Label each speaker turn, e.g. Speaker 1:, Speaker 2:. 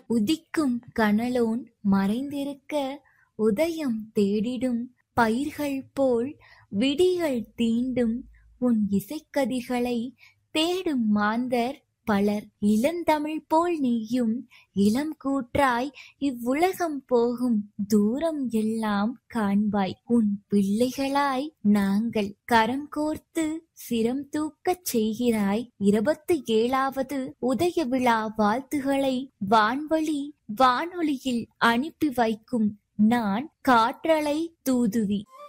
Speaker 1: உதிக்கும் கனலோன் மறைந்திருக்க உதயம் தேடிடும் பயிர்கள் போல் விடிகள் தீண்டும் உன் இசைக்கதிகளை தேடும் மாந்தர் பலர் இளந்தமிழ் போல் நீயும் இளம் கூற்றாய் இவ்வுலகம் போகும் தூரம் எல்லாம் காண்பாய் உன் பிள்ளைகளாய் நாங்கள் கரம் கோர்த்து சிரம் தூக்கச் செய்கிறாய் இருபத்தி ஏழாவது உதய விழா வாழ்த்துகளை வான்வழி வானொலியில் அனுப்பி வைக்கும் நான் காற்றலை தூதுவி